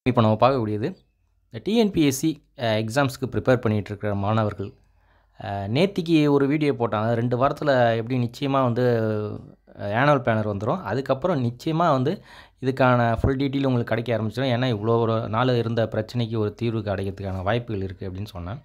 இப்போ நம்ம பார்க்கக்கூடியது இந்த டிஎன்பிஎஸ்சி எக்ஸாம்ஸ்க்கு ப்ரிப்பேர் பண்ணிகிட்ருக்கிற மாணவர்கள் நேத்திக்கு ஒரு வீடியோ போட்டாங்க ரெண்டு வாரத்தில் எப்படி நிச்சயமாக வந்து ஆனுவல் பிளானர் வந்துடும் அதுக்கப்புறம் நிச்சயமாக வந்து இதுக்கான ஃபுல் டீட்டெயில் உங்களுக்கு கிடைக்க ஆரம்பிச்சிடும் ஏன்னா இவ்வளோ ஒரு நாள் இருந்த பிரச்சனைக்கு ஒரு தீர்வு கிடைக்கிறதுக்கான வாய்ப்புகள் இருக்குது அப்படின்னு சொன்னேன்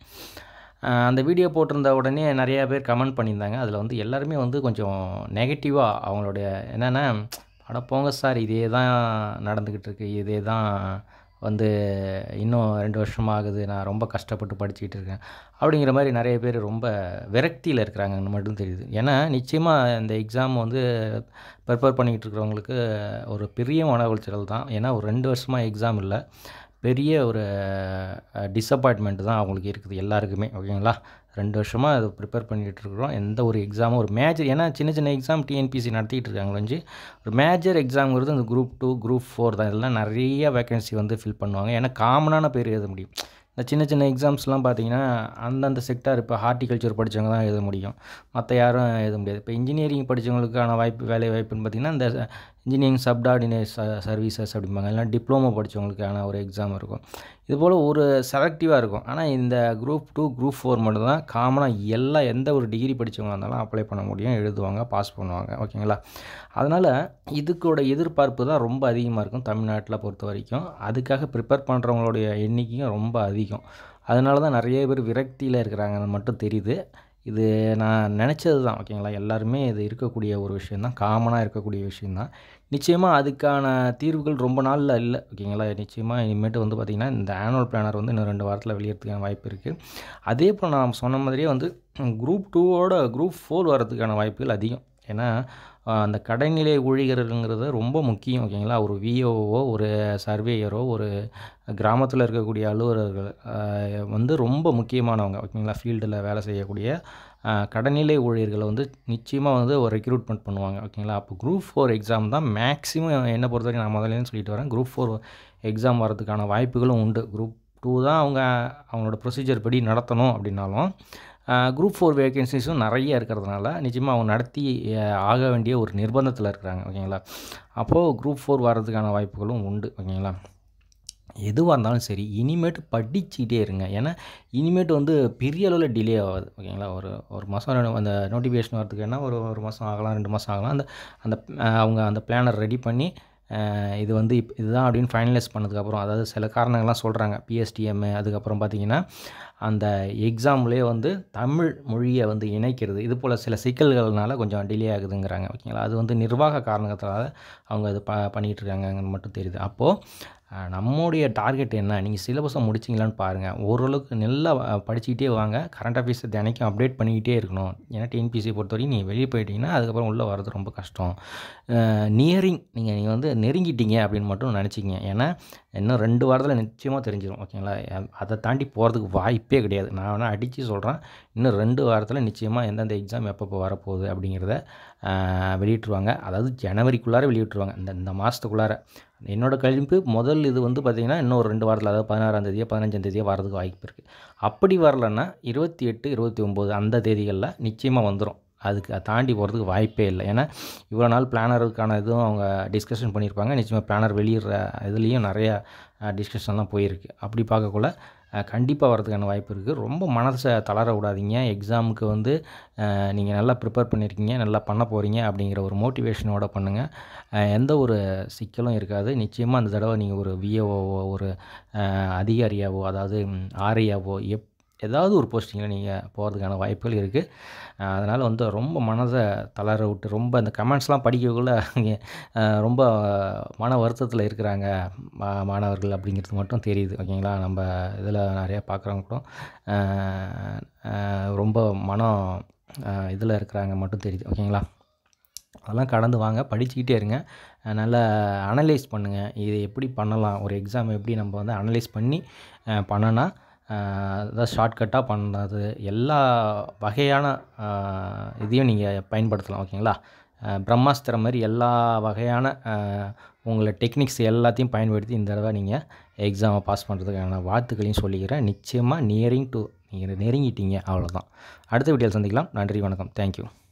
அஹ் அந்த வீடியோ போட்டிருந்த உடனே நிறையா பேர் கமெண்ட் பண்ணியிருந்தாங்க அதில் வந்து எல்லாருமே வந்து கொஞ்சம் நெகட்டிவாக அவங்களுடைய என்னென்னா அட போங்க சார் இதே தான் நடந்துக்கிட்டு இருக்கு இதே தான் வந்து இன்னும் ரெண்டு வருஷம் ஆகுது நான் ரொம்ப கஷ்டப்பட்டு படிச்சுக்கிட்டு இருக்கேன் அப்படிங்கிற மாதிரி நிறைய பேர் ரொம்ப விரக்தியில் இருக்கிறாங்கன்னு மட்டும் தெரியுது ஏன்னா நிச்சயமாக இந்த எக்ஸாம் வந்து ப்ரிப்பேர் பண்ணிக்கிட்டு இருக்கிறவங்களுக்கு ஒரு பெரிய மன உளைச்சல் தான் ஏன்னா ஒரு ரெண்டு வருஷமாக எக்ஸாம் இல்லை பெரிய ஒரு டிசப்பாயின்மெண்ட் தான் அவங்களுக்கு இருக்குது எல்லாருக்குமே ஓகேங்களா ரெண்டு வருஷமாக அதை ப்ரிப்பேர் பண்ணிகிட்டு இருக்கிறோம் எந்த ஒரு எக்ஸாமும் ஒரு மேஜர் ஏன்னா சின்ன சின்ன எக்ஸாம் டிஎன்பிசி நடத்திட்டு இருக்காங்க ஒழிஞ்சு ஒரு மேஜர் எக்ஸாம்ங்கிறது இந்த குரூப் டூ குரூப் ஃபோர் தான் இதெல்லாம் நிறைய வேகன்சி வந்து ஃபில் பண்ணுவாங்க ஏன்னா காமனான பேர் எழுத முடியும் இந்த சின்ன சின்ன எக்ஸாம்ஸ்லாம் பார்த்தீங்கன்னா அந்தந்த செக்டார் இப்போ ஹார்டிகல்ச்சர் படித்தவங்க தான் எழுத முடியும் மற்ற யாரும் எழுத முடியாது இப்போ இன்ஜினியரிங் படித்தவங்களுக்கான வாய்ப்பு வேலை வாய்ப்புன்னு பார்த்திங்கன்னா இந்த இன்ஜினியரிங் சப்டார்டினேட் ச சர்வீசஸ் அப்படிம்பாங்க இல்லைனா டிப்ளமோ படித்தவங்களுக்கான ஒரு எக்ஸாம் இருக்கும் இதுபோல் ஒரு செலக்டிவாக இருக்கும் ஆனால் இந்த குரூப் டூ குரூப் ஃபோர் மட்டும் தான் காமனாக எல்லா எந்த ஒரு டிகிரி படித்தவங்க இருந்தாலும் அப்ளை பண்ண முடியும் எழுதுவாங்க பாஸ் பண்ணுவாங்க ஓகேங்களா அதனால் இதுக்கோட எதிர்பார்ப்பு தான் ரொம்ப அதிகமாக இருக்கும் தமிழ்நாட்டில் பொறுத்த வரைக்கும் அதுக்காக ப்ரிப்பேர் பண்ணுறவங்களுடைய எண்ணிக்கையும் ரொம்ப அதிகம் அதனால தான் நிறைய பேர் விரக்தியில் இருக்கிறாங்கன்னு மட்டும் தெரியுது இது நான் நினச்சது தான் ஓகேங்களா எல்லாருமே இது இருக்கக்கூடிய ஒரு விஷயந்தான் காமனாக இருக்கக்கூடிய விஷயந்தான் நிச்சயமாக அதுக்கான தீர்வுகள் ரொம்ப நாளில் இல்லை ஓகேங்களா நிச்சயமாக இனிமேட்டு வந்து பார்த்திங்கன்னா இந்த ஆனுவல் பிளானர் வந்து இன்னும் ரெண்டு வாரத்தில் வெளியேறதுக்கான வாய்ப்பு இருக்குது அதே போல் நான் சொன்ன மாதிரியே வந்து குரூப் டூவோட குரூப் ஃபோர் வரதுக்கான வாய்ப்புகள் அதிகம் ஏன்னா அந்த கடைநிலை ஊழியர்கள்ங்கிறது ரொம்ப முக்கியம் ஓகேங்களா ஒரு விஓஓ ஒரு சர்வேயரோ ஒரு கிராமத்தில் இருக்கக்கூடிய அலுவலர்கள் வந்து ரொம்ப முக்கியமானவங்க ஓகேங்களா ஃபீல்டில் வேலை செய்யக்கூடிய கடைநிலை ஊழியர்களை வந்து நிச்சயமாக வந்து ஒரு ரெக்ரூட்மெண்ட் பண்ணுவாங்க ஓகேங்களா அப்போ குரூப் ஃபோர் எக்ஸாம் தான் மேக்ஸிமம் என்னை பொறுத்த வரைக்கும் நான் முதலேருந்து சொல்லிட்டு வரேன் குரூப் ஃபோர் எக்ஸாம் வரதுக்கான வாய்ப்புகளும் உண்டு குரூப் டூ தான் அவங்க அவங்களோட ப்ரொசீஜர் படி நடத்தணும் அப்படின்னாலும் குரூப் ஃபோர் வேகன்சிஸும் நிறைய இருக்கிறதுனால நிச்சயமாக அவங்க நடத்தி ஆக வேண்டிய ஒரு நிர்பந்தத்தில் இருக்கிறாங்க ஓகேங்களா அப்போது குரூப் ஃபோர் வர்றதுக்கான வாய்ப்புகளும் உண்டு ஓகேங்களா எதுவாக இருந்தாலும் சரி இனிமேட்டு படிச்சுக்கிட்டே இருங்க ஏன்னா இனிமேட்டு வந்து பெரிய அளவில் டிலே ஆகாது ஓகேங்களா ஒரு ஒரு மாதம் ரெண்டு அந்த நோட்டிஃபிகேஷன் வரதுக்கு என்ன ஒரு ஒரு மாதம் ஆகலாம் ரெண்டு மாதம் ஆகலாம் அந்த அந்த அவங்க அந்த பிளானர் ரெடி பண்ணி இது வந்து இப் இதுதான் அப்படின்னு ஃபைனலைஸ் பண்ணதுக்கப்புறம் அதாவது சில காரணங்கள்லாம் சொல்கிறாங்க பிஎஸ்டிஎம் அதுக்கப்புறம் பார்த்திங்கன்னா அந்த எக்ஸாம்லேயே வந்து தமிழ் மொழியை வந்து இணைக்கிறது இது போல் சில சிக்கல்கள்னால கொஞ்சம் டிலே ஆகுதுங்கிறாங்க ஓகேங்களா அது வந்து நிர்வாக காரணத்தினால அவங்க அது ப பண்ணிகிட்டு இருக்காங்கன்னு மட்டும் தெரியுது அப்போது நம்முடைய டார்கெட் என்ன நீங்கள் சிலபஸை முடிச்சிங்களான்னு பாருங்கள் ஓரளவுக்கு நல்லா படிச்சுக்கிட்டே வாங்க கரண்ட் அஃபேர்ஸை தினைக்கும் அப்டேட் பண்ணிக்கிட்டே இருக்கணும் ஏன்னா டிஎன்பிசி பொறுத்தவரைக்கும் நீங்கள் வெளியே போயிட்டீங்கன்னா அதுக்கப்புறம் உள்ளே வர்றது ரொம்ப கஷ்டம் நியரிங் நீங்கள் நீங்கள் வந்து நெருங்கிட்டீங்க அப்படின்னு மட்டும் நினச்சிங்க ஏன்னா இன்னும் ரெண்டு வாரத்தில் நிச்சயமாக தெரிஞ்சிடும் ஓகேங்களா அதை தாண்டி போகிறதுக்கு வாய்ப்பே கிடையாது நான் வேணால் அடித்து சொல்கிறேன் இன்னும் ரெண்டு வாரத்தில் நிச்சயமாக எந்தெந்த எக்ஸாம் எப்பப்போ வரப்போகுது அப்படிங்கிறத வெளியிட்ருவாங்க அதாவது ஜனவரிக்குள்ளார வெளியிட்ருவாங்க இந்த இந்த மாதத்துக்குள்ளார என்னோடய கழிப்பு முதல் இது வந்து பார்த்திங்கன்னா இன்னும் ஒரு ரெண்டு வாரத்தில் அதாவது பதினாறாம் தேதியோ பதினஞ்சாம் தேதியோ வரதுக்கு வாய்ப்பு இருக்குது அப்படி வரலன்னா இருபத்தி எட்டு இருபத்தி ஒம்பது அந்த தேதிகளில் நிச்சயமாக வந்துடும் அதுக்கு தாண்டி போகிறதுக்கு வாய்ப்பே இல்லை ஏன்னா இவ்வளோ நாள் பிளானருக்கான இதுவும் அவங்க டிஸ்கஷன் பண்ணியிருப்பாங்க நிச்சயமாக பிளானர் வெளியிடுற இதுலேயும் நிறையா டிஸ்கஷன்லாம் போயிருக்கு அப்படி பார்க்கக்குள்ள கண்டிப்பாக வரதுக்கான வாய்ப்பு இருக்குது ரொம்ப மனசை தளர விடாதீங்க எக்ஸாமுக்கு வந்து நீங்கள் நல்லா ப்ரிப்பேர் பண்ணியிருக்கீங்க நல்லா பண்ண போகிறீங்க அப்படிங்கிற ஒரு மோட்டிவேஷனோட பண்ணுங்கள் எந்த ஒரு சிக்கலும் இருக்காது நிச்சயமாக அந்த தடவை நீங்கள் ஒரு விஏஓவோ ஒரு அதிகாரியாவோ அதாவது ஆர்ஐயாவோ எப் ஏதாவது ஒரு போஸ்டிங்கில் நீங்கள் போகிறதுக்கான வாய்ப்புகள் இருக்குது அதனால் வந்து ரொம்ப மனதை தளர விட்டு ரொம்ப அந்த கமெண்ட்ஸ்லாம் படிக்கக்குள்ள ரொம்ப மன வருத்தத்தில் இருக்கிறாங்க மாணவர்கள் அப்படிங்கிறது மட்டும் தெரியுது ஓகேங்களா நம்ம இதில் நிறையா பார்க்குறவங்க கூட ரொம்ப மனம் இதில் இருக்கிறாங்க மட்டும் தெரியுது ஓகேங்களா அதெல்லாம் கடந்து வாங்க படிச்சுக்கிட்டே இருங்க நல்லா அனலைஸ் பண்ணுங்கள் இது எப்படி பண்ணலாம் ஒரு எக்ஸாம் எப்படி நம்ம வந்து அனலைஸ் பண்ணி பண்ணனா அதாவது ஷார்ட்கட்டாக பண்ணுறது எல்லா வகையான இதையும் நீங்கள் பயன்படுத்தலாம் ஓகேங்களா பிரம்மாஸ்திரம் மாதிரி எல்லா வகையான உங்களை டெக்னிக்ஸ் எல்லாத்தையும் பயன்படுத்தி இந்த தடவை நீங்கள் எக்ஸாமை பாஸ் பண்ணுறதுக்கான வாழ்த்துக்களையும் சொல்லிக்கிறேன் நிச்சயமாக நியரிங் டு நீங்கள் நெருங்கிட்டீங்க அவ்வளோதான் அடுத்த வீடியோவில் சந்திக்கலாம் நன்றி வணக்கம் தேங்க்யூ